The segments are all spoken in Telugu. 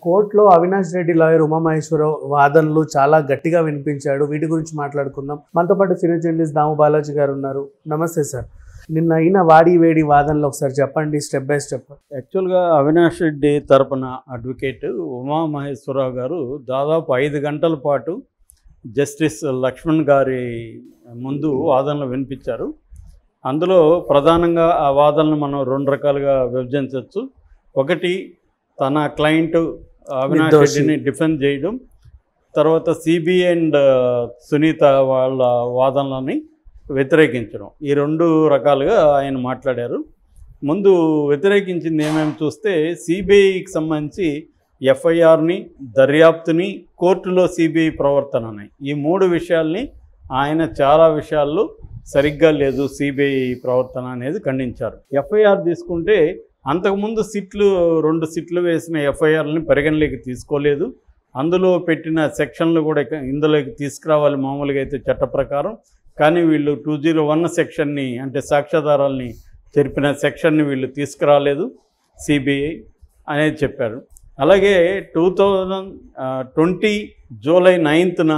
కోర్టులో అవినాష్ రెడ్డి లాయర్ ఉమామహేశ్వరరావు వాదనలు చాలా గట్టిగా వినిపించాడు వీటి గురించి మాట్లాడుకుందాం మనతో పాటు సీనియర్ జర్నలిస్ట్ దాము బాలాజీ గారు ఉన్నారు నమస్తే సార్ నిన్న అయిన వాడి వేడి వాదనలు ఒకసారి చెప్పండి స్టెప్ బై స్టెప్ యాక్చువల్గా అవినాష్ రెడ్డి తరపున అడ్వకేట్ ఉమామహేశ్వరరావు గారు దాదాపు ఐదు గంటల పాటు జస్టిస్ లక్ష్మణ్ గారి ముందు వాదనలు వినిపించారు అందులో ప్రధానంగా ఆ వాదనలు మనం రెండు రకాలుగా విభజించవచ్చు ఒకటి తన క్లయింట్ అవినాష్ నిర్దోషి. రెడ్డిని డిఫెండ్ చేయడం తర్వాత సిబిఐ అండ్ సునీత వాళ్ళ వాదనలని వ్యతిరేకించడం ఈ రెండు రకాలుగా ఆయన మాట్లాడారు ముందు వ్యతిరేకించింది ఏమేమి చూస్తే సిబిఐకి సంబంధించి ఎఫ్ఐఆర్ని దర్యాప్తుని కోర్టులో సిబిఐ ప్రవర్తనని ఈ మూడు విషయాల్ని ఆయన చాలా విషయాల్లో సరిగ్గా లేదు సిబిఐ ప్రవర్తన అనేది ఖండించారు ఎఫ్ఐఆర్ తీసుకుంటే అంతకుముందు సిట్లు రెండు సిట్లు వేసిన ఎఫ్ఐఆర్ని పరిగణలోకి తీసుకోలేదు అందులో పెట్టిన సెక్షన్లు కూడా ఇక- ఇందులోకి తీసుకురావాలి మామూలుగా అయితే చట్ట ప్రకారం కానీ వీళ్ళు టూ జీరో వన్ సెక్షన్ని అంటే సాక్ష్యాధారాల్ని చెరిపిన సెక్షన్ని వీళ్ళు తీసుకురాలేదు సిబిఐ అనేది చెప్పారు అలాగే టూ థౌజండ్ ట్వంటీ జూలై నైన్త్న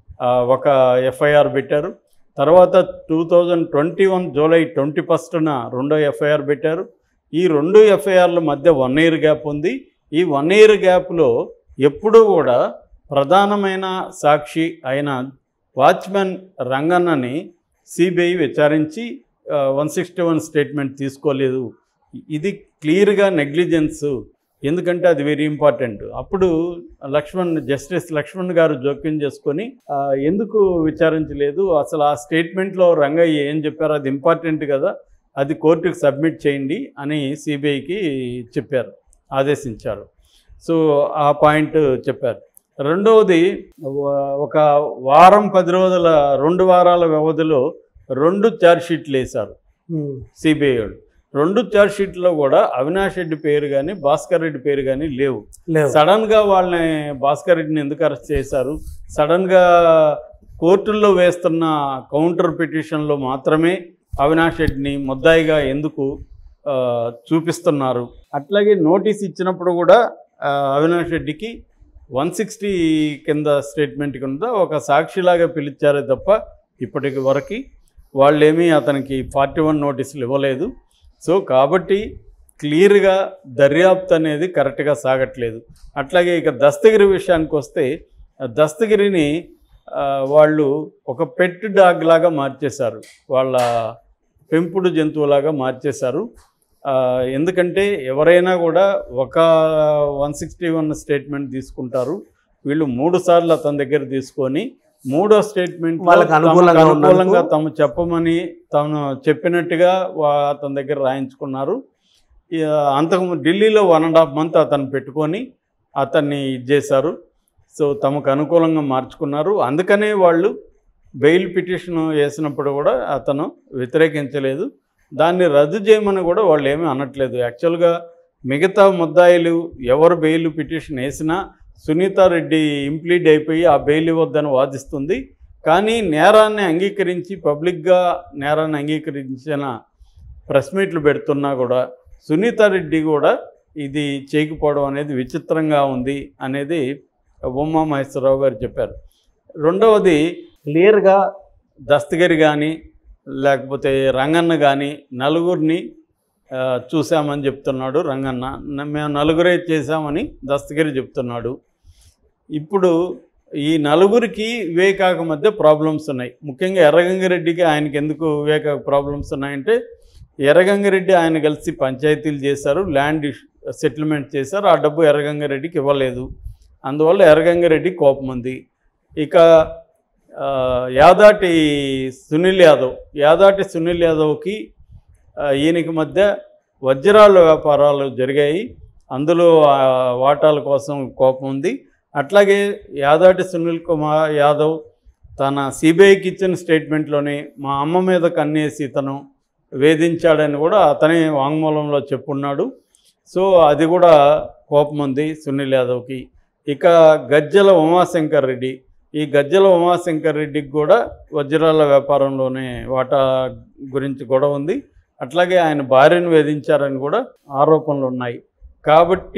ఒక ఎఫ్ఐఆర్ పెట్టారు తర్వాత two thousand twenty one July twenty ఫస్ట్న రెండో ఎఫ్ఐఆర్ పెట్టారు ఈ రెండు ఎఫ్ఐఆర్ల మధ్య వన్ ఇయర్ గ్యాప్ ఉంది ఈ వన్ ఇయర్ గ్యాప్లో ఎప్పుడూ కూడా ప్రధానమైన సాక్షి అయిన వాచ్మెన్ రంగన్నని సిబిఐ విచారించి వన్ సిక్స్టీ వన్ స్టేట్మెంట్ తీసుకోలేదు ఇది క్లియర్గా నెగ్లిజెన్స్ ఎందుకంటే అది వెరీ ఇంపార్టెంట్ అప్పుడు లక్ష్మణ్ జస్టిస్ లక్ష్మణ్ గారు జోక్యం చేసుకొని ఆ, ఎందుకు విచారించలేదు అసలు ఆ స్టేట్మెంట్లో రంగయ్య ఏం చెప్పారో అది ఇంపార్టెంట్ కదా అది కోర్టుకు సబ్మిట్ చేయండి అని సిబిఐకి చెప్పారు ఆదేశించారు సో ఆ పాయింట్ చెప్పారు రెండవది వ- ఒక వారం పది రోజుల రెండు వారాల వ్యవధిలో రెండు ఛార్జ్ షీట్లు వేశారు సిబిఐ వాళ్ళు రెండు ఛార్జ్ షీట్లో కూడా అవినాష్ రెడ్డి పేరు కానీ భాస్కర్ రెడ్డి పేరు కానీ లేవు లేవు సడన్ గా వాళ్ళని భాస్కర్ రెడ్డిని ఎందుకు అరెస్ట్ చేశారు సడన్ గా కోర్టుల్లో వేస్తున్న కౌంటర్ పిటిషన్లో మాత్రమే అవినాష్ రెడ్డిని ముద్దాయిగా ఎందుకు ఆ, చూపిస్తున్నారు అట్లాగే నోటీస్ ఇచ్చినప్పుడు కూడా ఆ, అవినాష్ రెడ్డికి వన్ సిక్స్టీ కింద స్టేట్మెంట్ కింద ఒక సాక్షిలాగా పిలిచారే తప్ప ఇప్పటికి వరకు వాళ్ళేమీ అతనికి ఫార్టీ వన్ నోటీసులు ఇవ్వలేదు సో కాబట్టి క్లియర్గా దర్యాప్తు అనేది కరెక్ట్గా సాగట్లేదు అట్లాగే ఇక దస్తగిరి విషయానికి వస్తే ఆ దస్తగిరిని ఆ, వాళ్ళు ఒక పెట్ డాగ్ లాగా మార్చేశారు వాళ్ళ పెంపుడు జంతువులాగా మార్చేశారు ఆ, ఎందుకంటే ఎవరైనా కూడా ఒక వన్ సిక్స్టీ వన్ స్టేట్మెంట్ తీసుకుంటారు వీళ్ళు మూడు సార్లు అతని దగ్గర తీసుకొని మూడో స్టేట్మెంట్ వాళ్ళకి అనుకూలంగా అనుకూలంగా ఉన్నందుకు- తాము చెప్పమని తాను చెప్పినట్టుగా వా- అతని దగ్గర రాయించుకున్నారు ఇక అంతకు ము- ఢిల్లీలో వన్ అండ్ హాఫ్ మంత్ అతను పెట్టుకొని అతన్ని ఇది చేశారు సో తమకు అనుకూలంగా మార్చుకున్నారు అందుకనే వాళ్ళు బెయిల్ పిటిషన్ వేసినప్పుడు కూడా అతను వ్యతిరేకించలేదు దాన్ని రద్దు చేయమని కూడా వాళ్ళు ఏమీ అనట్లేదు యాక్చువల్గా మిగతా ముద్దాయిలు ఎవరు బెయిల్ పిటిషన్ వేసినా సునీతారెడ్డి ఇంప్లీడ్ అయిపోయి ఆ బెయిల్ ఇవ్వద్దని వాదిస్తుంది కానీ నేరాన్ని అంగీకరించి పబ్లిక్గా నేరాన్ని అంగీకరించిన ప్రెస్ మీట్లు పెడుతున్నా కూడా సునీతారెడ్డి కూడా ఇది చేయకపోవడం అనేది విచిత్రంగా ఉంది అనేది ఉమా మహేశ్వరరావు గారు చెప్పారు రెండవది క్లియర్గా దస్తగిరి కానీ లేకపోతే రంగన్న కానీ నలుగురిని ఆ, చూశామని చెప్తున్నాడు రంగన్న న- మేము నలుగురే చేశామని దస్తగిరి చెప్తున్నాడు ఇప్పుడు ఈ నలుగురికి వివేకాక మధ్య ప్రాబ్లమ్స్ ఉన్నాయి ముఖ్యంగా ఎర్రగంగిరెడ్డికి ఆయనకి ఎందుకు వివేక ప్రాబ్లమ్స్ ఉన్నాయంటే ఎర్రగంగిరెడ్డి ఆయన కలిసి పంచాయతీలు చేశారు ల్యాండ్ సెటిల్మెంట్ చేశారు ఆ డబ్బు ఎర్రగంగారెడ్డికి ఇవ్వలేదు అందువల్ల ఎర్రగంగారెడ్డి కోపం ఉంది ఇక ఆ, యాదాటి సునీల్ యాదవ్ యాదాటి సునీల్ యాదవ్కి ఆ, ఈయనకి మధ్య వజ్రాల వ్యాపారాలు జరిగాయి అందులో ఆ, వాటాల కోసం కోపం ఉంది అట్లాగే యాదాటి సునీల్ కుమార్ యాదవ్ తన సిబిఐకి ఇచ్చిన స్టేట్మెంట్లోనే మా అమ్మ మీద కన్నేసి తను వేధించాడని కూడా అతనే వాంగ్మూలంలో చెప్పున్నాడు సో అది కూడా కోపం ఉంది సునీల్ యాదవ్కి ఇక గజ్జల ఉమాశంకర్ రెడ్డి ఈ గజ్జల ఉమాశంకర్ రెడ్డికి కూడా వజ్రాల వ్యాపారంలోనే వాటా గురించి గొడవ ఉంది అట్లాగే ఆయన భార్యను వేధించారని కూడా ఆరోపణలు ఉన్నాయి కాబట్టి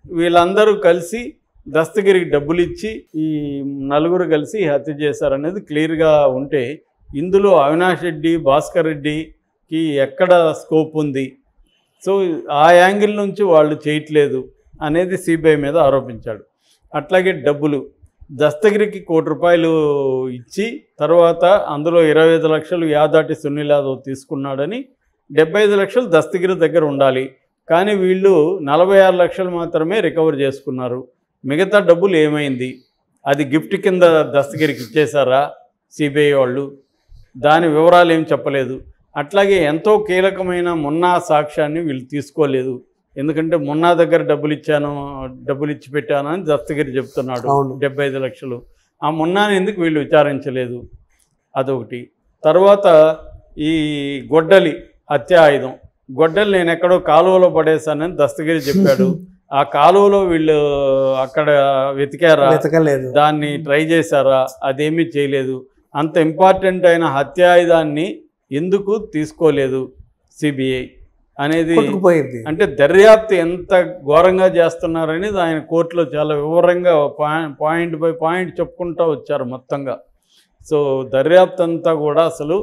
వీళ్ళందరూ కలిసి దస్తగిరికి డబ్బులు ఇచ్చి ఈ నలుగురు కలిసి హత్య చేశారనేది క్లియర్గా ఉంటే ఇందులో అవినాష్ రెడ్డి భాస్కర్ రెడ్డికి ఎక్కడ స్కోప్ ఉంది సో ఆ యాంగిల్ నుంచి వాళ్ళు చేయట్లేదు అనేది సిబిఐ మీద ఆరోపించాడు అట్లాగే డబ్బులు దస్తగిరికి కోటి రూపాయలు ఇచ్చి తర్వాత అందులో ఇరవై ఐదు లక్షలు యాదాటి సునీల్ యాదవ్ తీసుకున్నాడని డెబ్బై ఐదు లక్షలు దస్తగిరి దగ్గర ఉండాలి కానీ వీళ్ళు నలభై ఆరు లక్షలు మాత్రమే రికవర్ చేసుకున్నారు మిగతా డబ్బులు ఏమైంది అది గిఫ్ట్ కింద దస్తగిరికి ఇచ్చేశారా సిబిఐ వాళ్ళు దాని వివరాలు ఏం చెప్పలేదు అట్లాగే ఎంతో కీలకమైన మున్నా సాక్ష్యాన్ని వీళ్ళు తీసుకోలేదు ఎందుకంటే మున్నా దగ్గర డబ్బులు ఇచ్చాను డబ్బులు ఇచ్చి పెట్టాను అని దస్తగిరి చెప్తున్నాడు అవును. డెబ్బై ఐదు లక్షలు ఆ మున్నాని ఎందుకు వీళ్ళు విచారించలేదు అదొకటి తర్వాత ఈ గొడ్డలి హత్య ఆయుధం గొడ్డలి నేను ఎక్కడో కాలువలో పడేశానని దస్తగిరి చెప్పాడు ఆ కాలువలో వీళ్ళు అక్కడ వెతికారా వెతకలేదు దాన్ని ట్రై చేశారా అదేమీ చేయలేదు అంత ఇంపార్టెంట్ అయిన హత్యాయుధాన్ని ఎందుకు తీసుకోలేదు సిబిఐ అనేది కొట్టుకుపోయింది అంటే దర్యాప్తు ఎంత ఘోరంగా చేస్తున్నారనేది ఆయన కోర్టులో చాలా వివరంగా పాయింట్ పాయింట్ బై పాయింట్ చెప్పుకుంటూ వచ్చారు మొత్తంగా సో దర్యాప్తు అంతా కూడా అసలు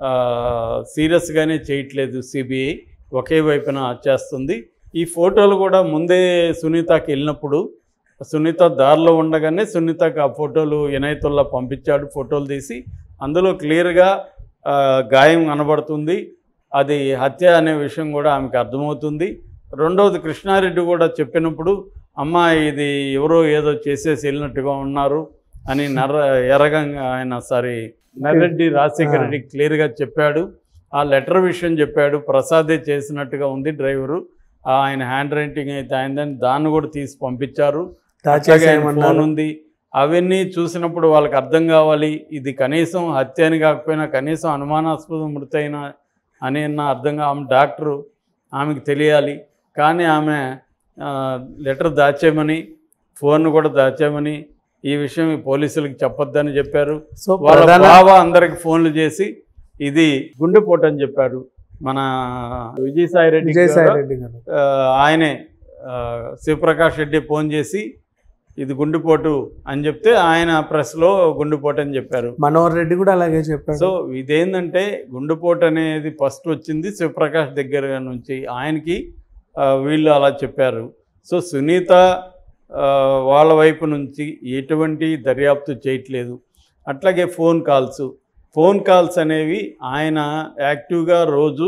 సీరియస్గానే చేయట్లేదు సిబిఐ ఒకే వైపున చేస్తుంది ఈ ఫోటోలు కూడా ముందే సునీతకి వెళ్ళినప్పుడు సునీత దారిలో ఉండగానే సునీతకు ఆ ఫోటోలు వినయతుల్లా పంపించాడు ఫోటోలు తీసి అందులో క్లియర్గా ఆ, గాయం కనబడుతుంది అది హత్య అనే విషయం కూడా ఆమెకు అర్థమవుతుంది రెండవది కృష్ణారెడ్డి కూడా చెప్పినప్పుడు అమ్మ ఇది ఎవరో ఏదో చేసేసి వెళ్ళినట్టుగా ఉన్నారు అని నర్ర ఎర్రగంగా ఆయన సారీ నర్రెడ్డి రాజశేఖర రెడ్డి క్లియర్గా చెప్పాడు ఆ లెటర్ విషయం చెప్పాడు ప్రసాదే చేసినట్టుగా ఉంది డ్రైవరు ఆ ఆయన హ్యాండ్ రైటింగ్ అయితే అయిందని దాన్ని కూడా తీసి పంపించారు అట్లాగే ఆయన ఫోన్ దాచేసేయమన్నారు ఉంది అవన్నీ చూసినప్పుడు వాళ్ళకి అర్థం కావాలి ఇది కనీసం హత్య అని కాకపోయినా కనీసం అనుమానాస్పద మృతి అయినా అని అన్న అర్థంగా ఆమె డాక్టరు ఆమెకు తెలియాలి కానీ ఆమె ఆ, లెటర్ దాచేయమని ఫోన్ కూడా దాచేయమని ఈ విషయం ఈ పోలీసులకు చెప్పొద్దని చెప్పారు సో వాళ్ళ ప్రధాన బావ అందరికి ఫోన్లు చేసి ఇది గుండెపోటు అని చెప్పారు మన విజయసాయి రెడ్డి విజయసాయి గారు, రెడ్డి గారు ఆ, ఆయనే ఆ, శివప్రకాష్ రెడ్డి ఫోన్ చేసి ఇది గుండెపోటు అని చెప్తే ఆయన ప్రెస్లో గుండెపోటు అని చెప్పారు మనోహర్ రెడ్డి కూడా అలాగే చెప్పాడు సో ఇదేంటంటే గుండెపోటు అనేది ఫస్ట్ వచ్చింది శివప్రకాష్ దగ్గర నుంచి ఆయనకి ఆ, వీళ్ళు అలా చెప్పారు సో సునీత ఆ, వాళ్ళ వైపు నుంచి ఎటువంటి దర్యాప్తు చేయట్లేదు అట్లాగే ఫోన్ కాల్స్ ఫోన్ కాల్స్ అనేవి ఆయన యాక్టివ్గా రోజు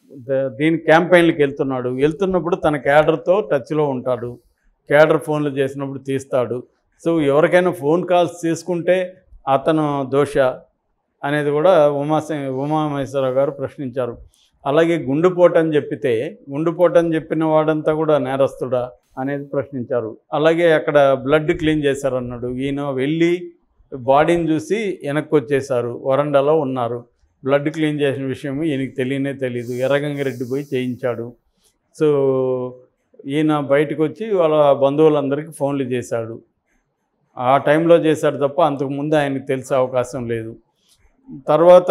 ద- దీని క్యాంపెయిన్లకు వెళ్తున్నాడు వెళ్తున్నప్పుడు తన క్యాడర్తో టచ్లో ఉంటాడు క్యాడర్ ఫోన్లు చేసినప్పుడు తీస్తాడు సో ఎవరికైనా ఫోన్ కాల్స్ తీసుకుంటే అతను దోష అనేది కూడా ఉమా ఉమామహేశ్వరరావు గారు ప్రశ్నించారు అలాగే గుండెపోటు అని చెప్పితే గుండెపోటు అని చెప్పిన వాడంతా కూడా నేరస్తుడా అనేది ప్రశ్నించారు అలాగే అక్కడ బ్లడ్ క్లీన్ చేశారన్నాడు ఈయన వెళ్ళి బాడీని చూసి వెనక్కి వచ్చేసారు వరండాలో ఉన్నారు బ్లడ్ క్లీన్ చేసిన విషయం ఈయనకి తెలియనే తెలియదు ఎర్రగంగిరెడ్డి పోయి చేయించాడు సో ఈయన బయటకు వచ్చి వాళ్ళ బంధువులందరికీ ఫోన్లు చేశాడు ఆ టైంలో చేశాడు తప్ప అంతకుముందు ఆయనకు తెలిసే అవకాశం లేదు తర్వాత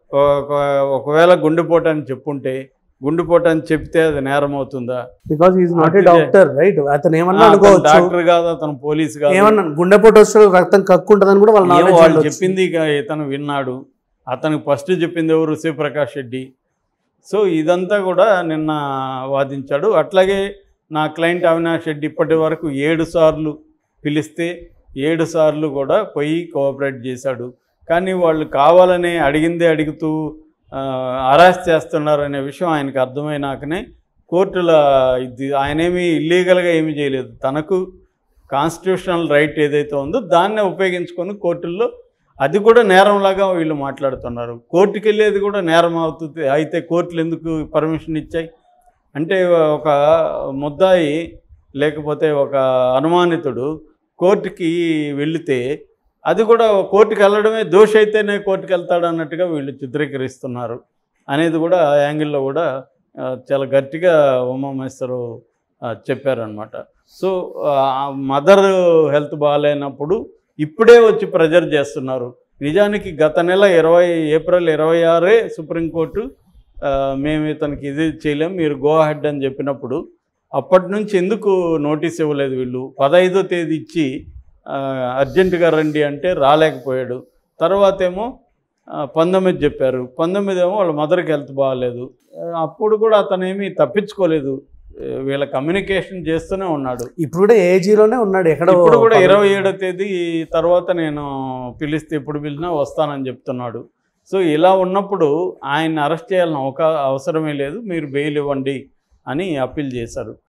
ఒక- ఒకవేళ గుండెపోటు అని చెప్పుంటే గుండెపోటు అని చెప్తే అది నేరం అవుతుందా బికాస్ ఈజ్ నాట్ ఏ అట్లే. డాక్టర్ రైట్ అతను ఏమన్నా అతను అనుకోవచ్చు డాక్టర్ కాదు అతను పోలీస్ కాదు ఏమన్నా గుండెపోటు వస్తే రక్తం కక్కుంటదని కూడా వాళ్ళ ఏమో knowledge వాళ్ళు ఉండొచ్చు. చెప్పింది ఇక ఇతను విన్నాడు అతనికి ఫస్ట్ చెప్పింది ఎవరు శివప్రకాష్ రెడ్డి సో ఇదంతా కూడా నిన్న వాదించాడు అట్లాగే నా క్లయింట్ అవినాష్ రెడ్డి ఇప్పటి వరకు ఏడు సార్లు పిలిస్తే ఏడు సార్లు కూడా పోయి కోఆపరేట్ చేశాడు కానీ వాళ్ళు కావాలనే అడిగిందే అడుగుతూ అరెస్ట్ చేస్తున్నారు అనే విషయం ఆయనకు అర్థమైనాకనే కోర్టుల ఇది ఆయనేమి ఇల్లీగల్గా ఏమీ చేయలేదు తనకు కాన్స్టిట్యూషనల్ రైట్ ఏదైతే ఉందో దాన్నే ఉపయోగించుకొని కోర్టుల్లో అది కూడా నేరంలాగా వీళ్ళు మాట్లాడుతున్నారు కోర్టుకి వెళ్ళేది కూడా నేరం అవుతుంది అయితే కోర్టులు ఎందుకు పర్మిషన్ ఇచ్చాయి అంటే ఒక ముద్దాయి లేకపోతే ఒక అనుమానితుడు కోర్టుకి వెళితే అది కూడా కోర్టుకి వెళ్ళడమే దోషి అయితేనే కోర్టుకి వెళ్తాడు అన్నట్టుగా వీళ్ళు చిత్రీకరిస్తున్నారు అనేది కూడా ఆ యాంగిల్లో కూడా ఆ, చాలా గట్టిగా ఉమామేశ్వరు చెప్పారనమాట సో మదర్ హెల్త్ బాగాలేనప్పుడు ఇప్పుడే వచ్చి ప్రెజర్ చేస్తున్నారు నిజానికి గత నెల ఇరవై ఏప్రిల్ ఇరవై ఆరే సుప్రీంకోర్టు ఆ, మేము ఇతనికి ఇది చేయలేం మీరు గో హెడ్ అని చెప్పినప్పుడు అప్పటి నుంచి ఎందుకు నోటీస్ ఇవ్వలేదు వీళ్ళు పదహైదో తేదీ ఇచ్చి ఆ, అర్జెంటుగా రండి అంటే రాలేకపోయాడు తర్వాత ఏమో ఆ, పంతొమ్మిది చెప్పారు పంతొమ్మిది ఏమో వాళ్ళ మదర్కి హెల్త్ బాగాలేదు ఆ, అప్పుడు కూడా అతను ఏమీ తప్పించుకోలేదు ఆ, వీళ్ళ కమ్యూనికేషన్ చేస్తూనే ఉన్నాడు ఇప్పుడు కూడా ఏజీలోనే ఉన్నాడు ఎక్కడ ఇప్పుడు కూడా ఇరవై ఏడో తేదీ తర్వాత నేను పిలిస్తే ఇప్పుడు పిలిచినా వస్తానని చెప్తున్నాడు సో ఇలా ఉన్నప్పుడు ఆయన అరెస్ట్ చేయాలని ఒక అవసరమే లేదు మీరు బెయిల్ ఇవ్వండి అని అప్పీల్ చేశారు